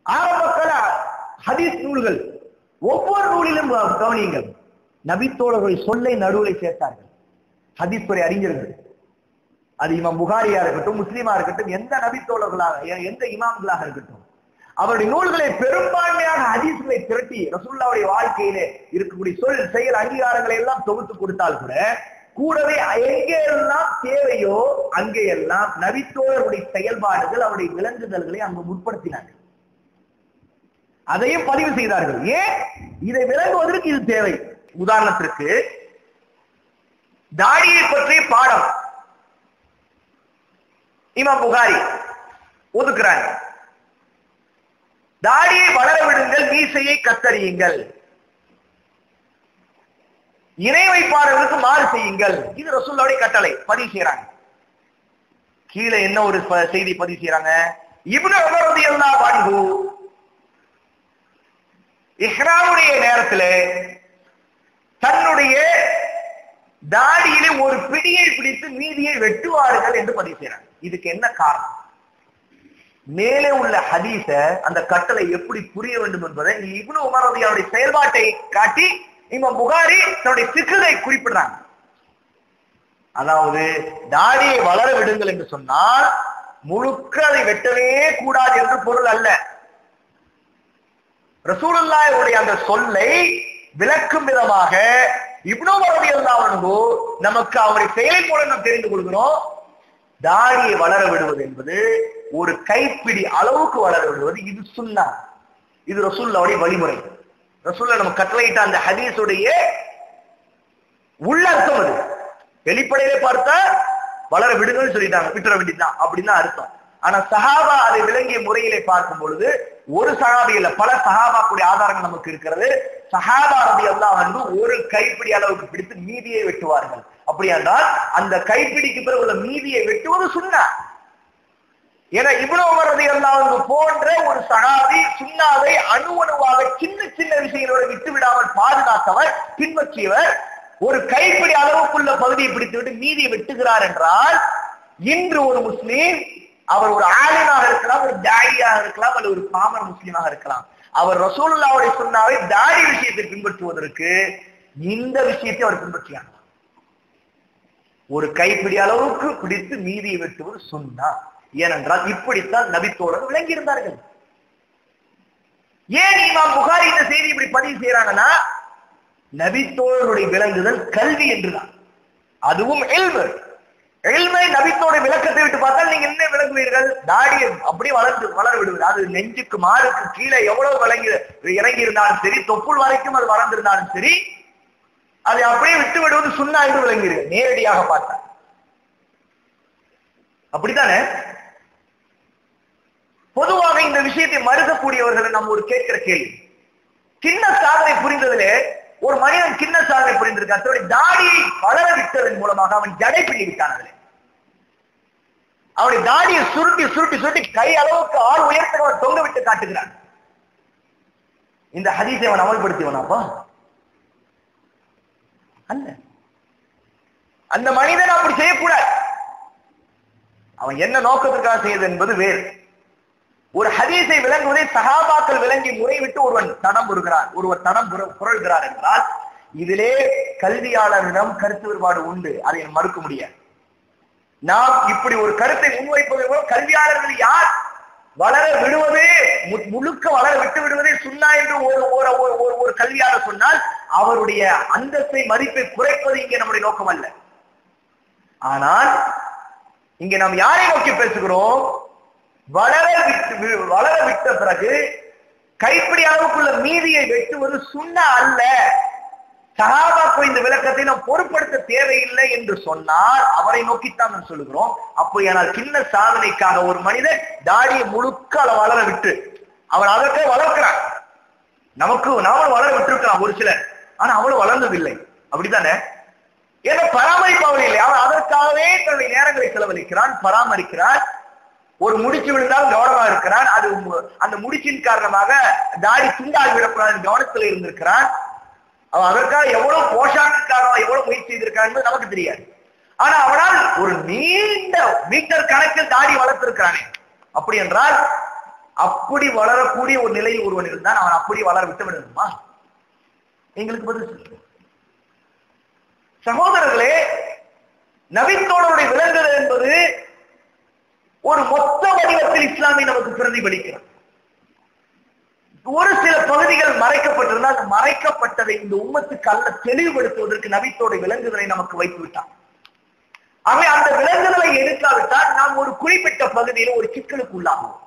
ஆரம்பகால ஹதீஸ் நூல்கள் ஒவ்வொரு நூலிலும் கவனியுங்கள் நபித்தோழர்களை சொல்லை நடுவில் சேர்த்தார்கள் ஹதீஸ் துறை அறிஞர்கள் அது இமாம் புகாரியா இருக்கட்டும் முஸ்லீமா இருக்கட்டும் எந்த நபித்தோழர்களாக எ- எந்த இமாம்களாக இருக்கட்டும் அவருடைய நூல்களை பெரும்பான்மையான ஹதீஸ்களை திரட்டி ரசூல்லாவுடைய வாழ்க்கையிலே இருக்கக்கூடிய சொல் செயல் அங்கீகாரங்களை எல்லாம் தொகுத்து கொடுத்தால் கூட கூடவே எங்கே எல்லாம் தேவையோ அங்கே எல்லாம் நபித்தோழருடைய செயல்பாடுகள் அவருடைய விளங்குதல்களை அங்கு முற்படுத்தினார்கள் அதையும் பதிவு செய்தார்கள் ஏன் இதை விளங்குவதற்கு இது தேவை உதாரணத்திற்கு தாடியை பற்றிய பாடம் இமாம் புகாரி ஒதுக்குறாங்க தாடியை வளர விடுங்கள் மீசையை கத்தரியுங்கள் இணை வைப்பாளர்களுக்கு மாறு செய்யுங்கள் இது ரசூல்லாவுடைய கட்டளை பதிவு செய்யறாங்க கீழே என்ன ஒரு ப- செய்தி பதிவு செய்யறாங்க இப்னு உமர் ரலியல்லாஹு அன்ஹு இஹ்ராமுடைய நேரத்திலே தன்னுடைய தாடியிலே ஒரு பிடியை பிடித்து மீதியை வெட்டுவார்கள் என்று பதிவு செய்யறாங்க இதுக்கு என்ன காரணம் மேலே உள்ள ஹதீஸ அந்த கட்டளை எப்படி புரிய வேண்டும் என்பதை இப்னு உமர் ரலியல்லாஹுடைய செயல்பாட்டை காட்டி இமாம் புகாரி தன்னுடைய சிக்கலை குறிப்பிடுறாங்க அதாவது தாடியை வளர விடுங்கள் என்று சொன்னால் முழுக்க அதை வெட்டவே கூடாது என்று பொருள் அல்ல ரசூலுல்லாஹ்வுடைய அந்த சொல்லை விளக்கும் விதமாக இப்னு ரலியல்லாஹு நமக்கு அவருடைய செயலின் மூலம் நாம் தெரிந்து கொள்கிறோம் தாடியை வளர விடுவது என்பது ஒரு கைப்பிடி அளவுக்கு வளர விடுவது இது சுன்னா இது ரசூல்லாவுடைய வழிமுறை ரசூல்லா நம்ம கட்டளையிட்ட அந்த ஹதீஸுடைய உள்ளர்த்தம் அது வெளிப்படையிலே பார்த்தா வளர விடுங்கன்னு சொல்லிட்டாங்க விட்டுற வேண்டியதுதான் அப்படின்னு தான் அர்த்தம் ஆனா சஹாபா அதை விளங்கிய முறையிலே பார்க்கும் பொழுது ஒரு சஹாபி இல்ல பல சஹாபாக்குடைய ஆதாரங்கள் நமக்கு இருக்கிறது சஹாபா ரதி அல்லாஹ் வந்து ஒரு கைப்பிடி அளவுக்கு பிடித்து மீதியை வெட்டுவார்கள் அப்படி என்றால் அந்த கைப்பிடிக்கு பிறகு உள்ள மீதியை வெட்டுவது சுன்னா ஏன்னா இவ்வளவு உமர் அல்லாஹ் போன்ற ஒரு சகாபி சுண்ணாவை அணு அணுவாக சின்ன சின்ன விஷயங்களோட விட்டு விடாமல் பாதுகாத்தவர் பின்பற்றியவர் ஒரு கைப்பிடி அளவுக்குள்ள பகுதியை பிடித்துவிட்டு மீதியை வெட்டுகிறார் என்றால் இன்று ஒரு முஸ்லீம் அவர் ஒரு ஆலிமாக இருக்கலாம் ஒரு தாடியாக இருக்கலாம் அல்லது ஒரு பாமர் முஸ்லீமாக இருக்கலாம் அவர் ரசூலுல்லாவுடைய சுண்ணாவை தாடி விஷயத்தை பின்பற்றுவதற்கு இந்த விஷயத்தை அவர் பின்பற்றியார் ஒரு கைப்பிடி அளவுக்கு பிடித்து மீதியை வெட்டுவது சுன்னா ஏனென்றால் இப்படித்தான் நபித்தோழர் விளங்கி இருந்தார்கள் ஏன் இமாம் புகாரி இந்த செய்தி இப்படி பதிவு செய்யறாங்கன்னா நபித்தோழருடைய விளங்குதல் கல்வி என்றுதான் அதுவும் எல்மு எல்மை நபித்தோட விளக்கத்தை விட்டு பார்த்தால் நீங்க என்ன விளங்குவீர்கள் தாடியை அப்படியே வளர்ந்து வளர விடுவது அது நெஞ்சுக்கு மாறுக்கு கீழே எவ்வளவு விளங்கி இறங்கி இருந்தாலும் சரி தொப்புள் வரைக்கும் அது வளர்ந்திருந்தாலும் சரி அதை அப்படியே விட்டு விடுவது சுண்ணா என்று விளங்குகிறது நேரடியாக பார்த்தா அப்படித்தானே பொதுவாக இந்த விஷயத்தை மறுக்கக்கூடியவர்களை நம்ம ஒரு கேட்கிற கேள்வி சின்ன சாதனை புரிந்ததிலே ஒரு மனிதன் சின்ன சாதனை புரிந்திருக்கான் தன்னுடைய தாடியை வளர விட்டதன் மூலமாக அவன் ஜடை பிள்ளி விட்டான் அதிலே அவனுடைய தாடியை சுருட்டி சுருட்டி சுருட்டி கை அளவுக்கு ஆள் உயர்த்த அவன் தொங்க விட்டு காட்டுகிறான் இந்த ஹதீஸை அவன் அமல்படுத்தியவனாப்பா அல்ல அந்த மனிதன் அப்படி செய்யக்கூடாது அவன் என்ன நோக்கத்திற்காக செய்வது என்பது வேறு ஒரு ஹதீஸை விளங்குவதை சகாபாக்கள் விளங்கி முறை விட்டு ஒருவன் தடம் புறுகிறான் ஒருவர் தடம் புர- புரள்கிறார் என்றால் இதிலே கல்வியாளரிடம் கருத்து வேறுபாடு உண்டு அதை மறுக்க முடியாது நாம் இப்படி ஒரு கருத்தை முன்வைப்பது மூலம் கல்வியாளர்கள் யார் வளர விடுவதே மு- முழுக்க வளர விட்டு விடுவதே சுண்ணா என்று ஒரு ஒரு ஒரு- ஒரு- ஒரு கல்வியாளர் சொன்னால் அவருடைய அந்தஸ்தை மதிப்பை குறைப்பது இங்கே நம்முடைய நோக்கம் அல்ல ஆனால் இங்கே நாம் யாரை நோக்கி பேசுகிறோம் வளர விட்டு வி- வளர விட்ட பிறகு கைப்பிடி அளவுக்குள்ள மீதியை வெட்டுவது சுண்ண அல்ல சகாபாக்கு இந்த விளக்கத்தை நாம் பொருட்படுத்த தேவையில்லை என்று சொன்னால் அவரை நோக்கித்தான் நாம் சொல்லுகிறோம் அப்படியானால் சின்ன சாதனைக்காக ஒரு மனிதன் தாடியை முழுக்க அள- வளர விட்டு அவன் அதற்கே வளர்க்கிறான் நமக்கு நாமளும் வளர விட்டிருக்கலாம் ஒரு சிலர் ஆனா அவளும் வளர்ந்ததில்லை அப்படித்தானே ஏன்னா பராமரிப்பு அவள் இல்லை அவன் அதற்காகவே தன்னுடைய நேரங்களை செலவழிக்கிறான் பராமரிக்கிறான் ஒரு முடிச்சு விழுந்தால் கவனமா இருக்கிறான் அது மு- அந்த முடிச்சின் காரணமாக தாடி துண்டாகி விடக்கூடாது கவனத்தில் இருந்திருக்கிறான் அவன் அதற்காக எவ்வளவு போஷாக்குக்காக எவ்வளவு முயற்சி செய்திருக்கான் என்பது நமக்கு தெரியாது ஆனா அவனால் ஒரு நீண்ட மீட்டர் கணக்கில் தாடி வளர்த்திருக்கிறானே அப்படி என்றால் அப்படி வளரக்கூடிய ஒரு நிலையில் ஒருவன் இருந்தான் அவன் அப்படி வளர விட்டு விடணுமா எங்களுக்கு பதில் சொல்லுங்க சகோதரர்களே நபித்தோழருடைய விலங்குதல் என்பது ஒரு மொத்த வடிவத்தில் இஸ்லாமை நமக்கு பிரதிபலிக்கிறது ஒரு சில பகுதிகள் மறைக்கப்பட்டிருந்தால் அந்த மறைக்கப்பட்டதை இந்த உம்மத்துக்கு அல்ல தெளிவுபடுத்துவதற்கு நபித்தோட விலங்குதலை நமக்கு வைத்து விட்டார் ஆகவே அந்த விலங்குதலை எடுக்காவிட்டால் நாம் ஒரு குறிப்பிட்ட பகுதியில் ஒரு சிக்கலுக்கு உள்ளாகும்